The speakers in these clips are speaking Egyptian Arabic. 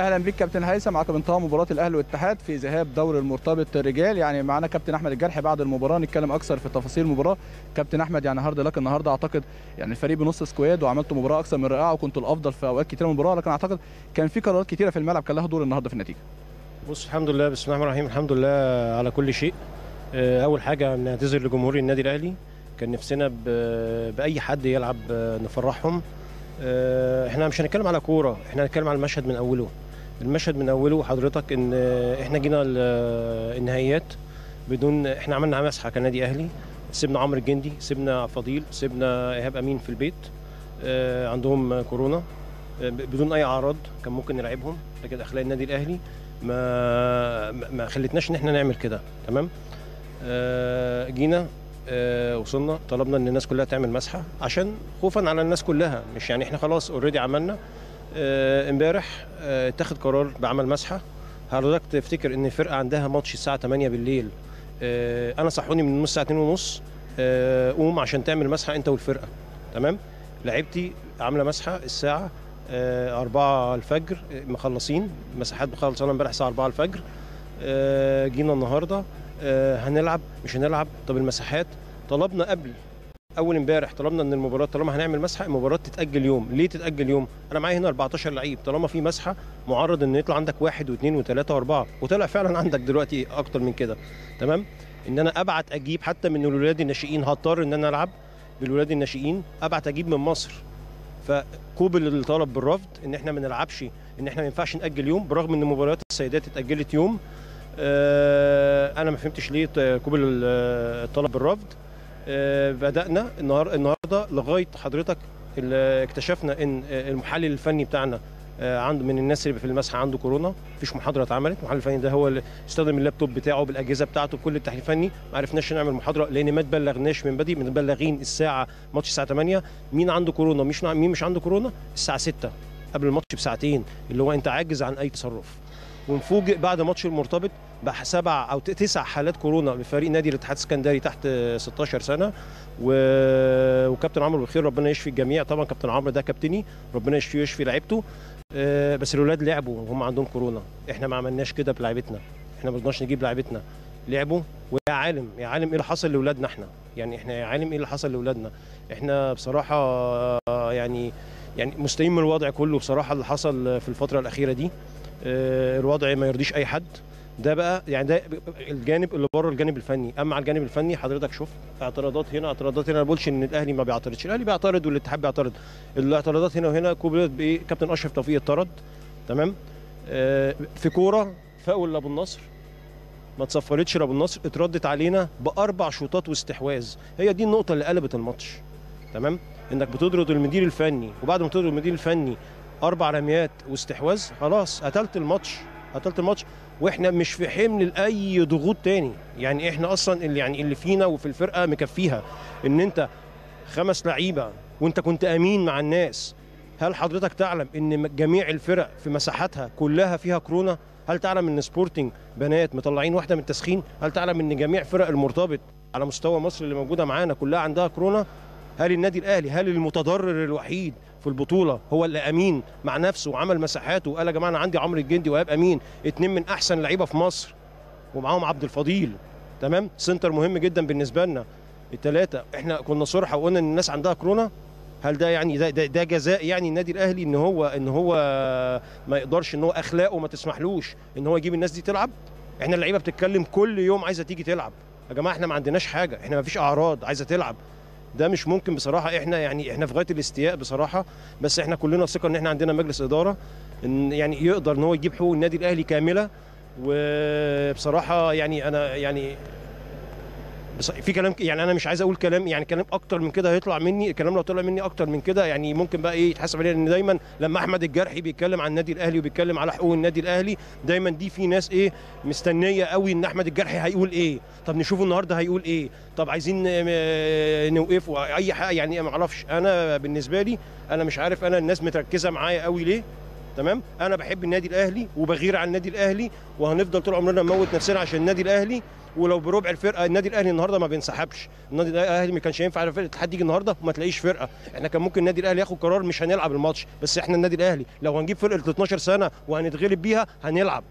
اهلا بيك كابتن هيثم عقب انتهاء مباراه الاهلي والاتحاد في ذهاب دور المرتبط رجال يعني معانا كابتن احمد الجرحي بعد المباراه نتكلم اكثر في تفاصيل المباراه كابتن احمد يعني هارد لك النهارده اعتقد يعني الفريق بنص سكواد وعملتوا مباراه اكثر من رائعه وكنتوا الافضل في اوقات كتيره من المباراه لكن اعتقد كان في قرارات كتيره في الملعب كان لها دور النهارده في النتيجه بص الحمد لله بسم الله الرحمن الرحيم الحمد لله على كل شيء آه، اول حاجه نعتذر لجمهور النادي الاهلي كان نفسنا ب- باي حد يلعب آه، نفرحهم آه، احنا مش هنتكلم على كوره احنا هنتكلم على المشهد من اوله المشهد من اوله حضرتك ان آه، احنا جينا ال- آه، النهائيات بدون احنا عملنا مسحه كنادي اهلي سيبنا عمرو الجندي سيبنا فضيل سيبنا ايهاب امين في البيت آه، عندهم كورونا آه، ب- بدون اي اعراض كان ممكن نلعبهم لكن اخلاق النادي الاهلي ما ما- ما خلتناش ان احنا نعمل كده تمام آه، جينا آه، وصلنا طلبنا ان الناس كلها تعمل مسحه عشان خوفا على الناس كلها مش يعني احنا خلاص اوريدي عملنا آه، امبارح آه، اتخذ قرار بعمل مسحه حضرتك تفتكر ان الفرقه عندها ماتش الساعه 8 بالليل آه، انا صحوني من الساعه 2 ونص آه، قوم عشان تعمل مسحه انت والفرقه تمام لعيبتي عامله مسحه الساعه آه، 4 الفجر آه، مخلصين مساحات مخلصانه امبارح الساعه 4 الفجر آه، جينا النهارده آه، هنلعب مش هنلعب طب المساحات طلبنا قبل اول امبارح طلبنا ان المباراه طالما هنعمل مسحه المباراه تتاجل يوم ليه تتاجل يوم انا معايا هنا 14 لعيب طالما في مسحه معرض ان يطلع عندك واحد واثنين وثلاثه واربعه وطلع فعلا عندك دلوقتي اكتر من كده تمام ان انا ابعت اجيب حتى من الولاد الناشئين هضطر ان انا العب بالولاد الناشئين ابعت اجيب من مصر فقوبل الطلب بالرفض ان احنا ما نلعبش ان احنا ما ينفعش ناجل يوم برغم ان مباريات السيدات اتاجلت يوم آه، انا ما فهمتش ليه قوبل ال- الطلب بالرفض آه، بدانا النهار النهارده لغايه حضرتك ال- اكتشفنا ان المحلل الفني بتاعنا آه، عنده من الناس اللي في المسحه عنده كورونا مفيش محاضره اتعملت المحلل الفني ده هو اللي استخدم اللابتوب بتاعه بالاجهزه بتاعته بكل التحليل الفني ما عرفناش نعمل محاضره لان ما تبلغناش من بدري متبلغين الساعه ماتش الساعه 8 مين عنده كورونا مش مين مش عنده كورونا الساعه 6 قبل الماتش بساعتين اللي هو انت عاجز عن اي تصرف ونفوجئ بعد ماتش المرتبط بسبع او ت- تسع حالات كورونا لفريق نادي الاتحاد السكندري تحت 16 سنه و... وكابتن عمرو بخير ربنا يشفي الجميع طبعا كابتن عمرو ده كابتني ربنا يشفيه ويشفي لعيبته آه، بس الاولاد لعبوا وهم عندهم كورونا احنا ما عملناش كده بلعيبتنا احنا ما رضناش نجيب لعيبتنا لعبوا ويا عالم يا عالم ايه اللي حصل لاولادنا احنا يعني احنا يا عالم ايه اللي حصل لاولادنا احنا بصراحه آه، يعني يعني مستئين من الوضع كله بصراحه اللي حصل في الفتره الاخيره دي آه، الوضع ما يرضيش اي حد ده بقى يعني ده الجانب اللي بره الجانب الفني اما على الجانب الفني حضرتك شوف اعتراضات هنا اعتراضات هنا ما بقولش ان الاهلي ما بيعترضش الاهلي بيعترض والاتحاد بيعترض الاعتراضات هنا وهنا كوبلت بايه كابتن اشرف توفيق اتطرد تمام آه، في كوره فاول لابو النصر ما تصفرتش لابو النصر اتردت علينا باربع شوطات واستحواذ هي دي النقطه اللي قلبت الماتش تمام انك بتطرد المدير الفني وبعد ما تطرد المدير الفني اربع رميات واستحواذ خلاص قتلت الماتش قتلت الماتش واحنا مش في حمل لاي ضغوط تاني يعني احنا اصلا اللي يعني اللي فينا وفي الفرقه مكفيها ان انت خمس لعيبه وانت كنت امين مع الناس هل حضرتك تعلم ان جميع الفرق في مساحاتها كلها فيها كورونا هل تعلم ان سبورتنج بنات مطلعين واحده من التسخين هل تعلم ان جميع فرق المرتبط على مستوى مصر اللي موجوده معانا كلها عندها كورونا هل النادي الاهلي هل المتضرر الوحيد في البطوله هو اللي امين مع نفسه وعمل مساحاته وقال يا جماعه انا عندي عمرو الجندي وهاب امين اتنين من احسن لعيبه في مصر ومعاهم عبد الفضيل تمام سنتر مهم جدا بالنسبه لنا الثلاثه احنا كنا صرحه وقلنا ان الناس عندها كورونا هل ده يعني ده, ده, ده جزاء يعني النادي الاهلي ان هو ان هو ما يقدرش ان هو اخلاقه ما تسمحلوش ان هو يجيب الناس دي تلعب احنا اللعيبه بتتكلم كل يوم عايزه تيجي تلعب يا جماعه احنا ما عندناش حاجه احنا ما فيش اعراض عايزه تلعب ده مش ممكن بصراحه احنا يعني احنا في غايه الاستياء بصراحه بس احنا كلنا ثقه ان احنا عندنا مجلس اداره ان يعني يقدر ان هو يجيب حقوق النادي الاهلي كامله وبصراحه يعني انا يعني بس في كلام يعني انا مش عايز اقول كلام يعني كلام اكتر من كده هيطلع مني الكلام لو طلع مني اكتر من كده يعني ممكن بقى ايه يتحسب علينا ان دايما لما احمد الجرحي بيتكلم عن النادي الاهلي وبيتكلم على حقوق النادي الاهلي دايما دي في ناس ايه مستنيه قوي ان احمد الجرحي هيقول ايه طب نشوفه النهارده هيقول ايه طب عايزين آه، نوقفه اي حاجه يعني ما اعرفش انا بالنسبه لي انا مش عارف انا الناس متركزه معايا قوي ليه تمام انا بحب النادي الاهلي وبغير على النادي الاهلي وهنفضل طول عمرنا نموت نفسنا عشان النادي الاهلي ولو بربع الفرقه النادي الاهلي النهارده ما بينسحبش النادي الاهلي ما كانش ينفع فرقه الاتحاد يجي النهارده وما تلاقيش فرقه احنا كان ممكن النادي الاهلي ياخد قرار مش هنلعب الماتش بس احنا النادي الاهلي لو هنجيب فرقه 12 سنه وهنتغلب بيها هنلعب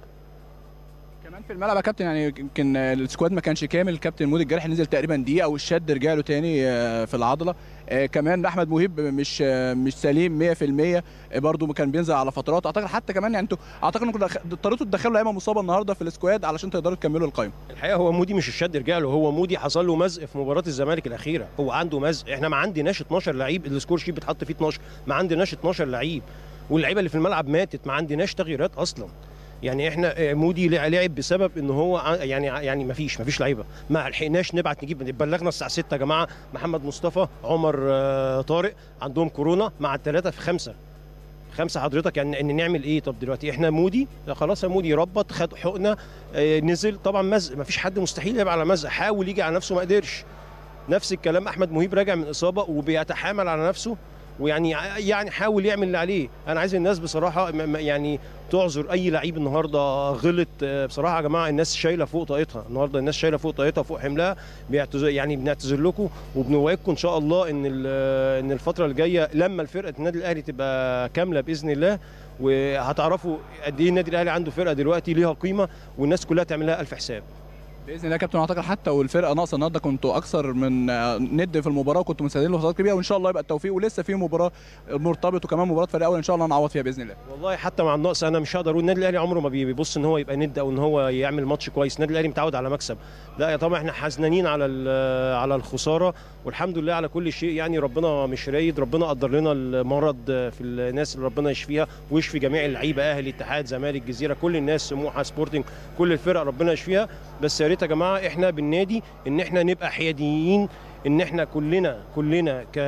كمان في الملعب يا كابتن يعني يمكن السكواد ما كانش كامل كابتن مودي الجرح نزل تقريبا دقيقه والشد رجع له تاني آه، في العضله آه، كمان احمد مهيب مش آه، مش سليم 100% برضه كان بينزل على فترات اعتقد حتى كمان يعني انتوا اعتقد انكم دخ- اضطريتوا تدخلوا لعيبه مصابه النهارده في السكواد علشان تقدروا تكملوا القائمه الحقيقه هو مودي مش الشد رجع له هو مودي حصل له مزق في مباراه الزمالك الاخيره هو عنده مزق احنا ما عندناش 12 لعيب السكور شيت بيتحط فيه 12 ما عندناش 12 لعيب واللعيبه اللي في الملعب ماتت ما عندناش تغييرات اصلا يعني احنا آه، مودي لع- لعب بسبب ان هو ع- يعني يعني ما فيش ما فيش لعيبه ما لحقناش نبعت نجيب بلغنا الساعه 6 يا جماعه محمد مصطفى عمر آه، طارق عندهم كورونا مع الثلاثه في خمسه خمسه حضرتك يعني ان نعمل ايه طب دلوقتي احنا مودي لا خلاص يا مودي ربط خد حقنه آه، نزل طبعا مزق ما فيش حد مستحيل يلعب على مزق حاول يجي على نفسه ما قدرش نفس الكلام احمد مهيب راجع من اصابه وبيتحامل على نفسه ويعني يعني حاول يعمل اللي عليه انا عايز الناس بصراحه م- م- يعني تعذر اي لعيب النهارده غلط آه، بصراحه يا جماعه الناس شايله فوق طاقتها النهارده الناس شايله فوق طاقتها فوق حملها بيعتذر يعني بنعتذر لكم وبنوعدكم ان شاء الله ان ال- ان الفتره الجايه لما الفرقه النادي الاهلي تبقى كامله باذن الله وهتعرفوا قد ايه النادي الاهلي عنده فرقه دلوقتي ليها قيمه والناس كلها تعمل لها الف حساب باذن الله يا كابتن اعتقد حتى والفرقه ناقصه النهارده كنتوا اكثر من آه، ند في المباراه وكنتوا مسددين لفترات كبيره وان شاء الله يبقى التوفيق ولسه في مباراه مرتبط وكمان مباراه فريق اول ان شاء الله نعوض فيها باذن الله والله حتى مع النقص انا مش هقدر اقول النادي الاهلي عمره ما بيبص ان هو يبقى ند او ان هو يعمل ماتش كويس النادي الاهلي متعود على مكسب لا طبعا احنا حزنانين على ال- على الخساره والحمد لله على كل شيء يعني ربنا مش رايد ربنا قدر لنا المرض في الناس اللي ربنا يشفيها ويشفي جميع اللعيبه اهلي اتحاد زمالك جزيره كل الناس سموحه سبورتنج كل الفرق ربنا يشفيها بس يا ريت يا جماعه احنا بالنادي ان احنا نبقى حياديين ان احنا كلنا كلنا ك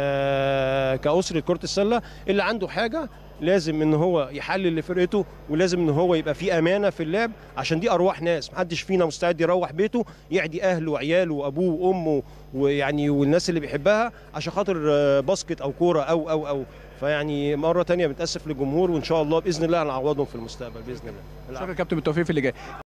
كاسره كره السله اللي عنده حاجه لازم ان هو يحلل لفرقته ولازم ان هو يبقى في امانه في اللعب عشان دي ارواح ناس محدش فينا مستعد يروح بيته يعدي اهله وعياله وابوه وامه ويعني والناس اللي بيحبها عشان خاطر آه، باسكت او كوره او او او فيعني مره تانية بنتاسف للجمهور وان شاء الله باذن الله هنعوضهم في المستقبل باذن الله شكرا يا كابتن بالتوفيق في اللي جاي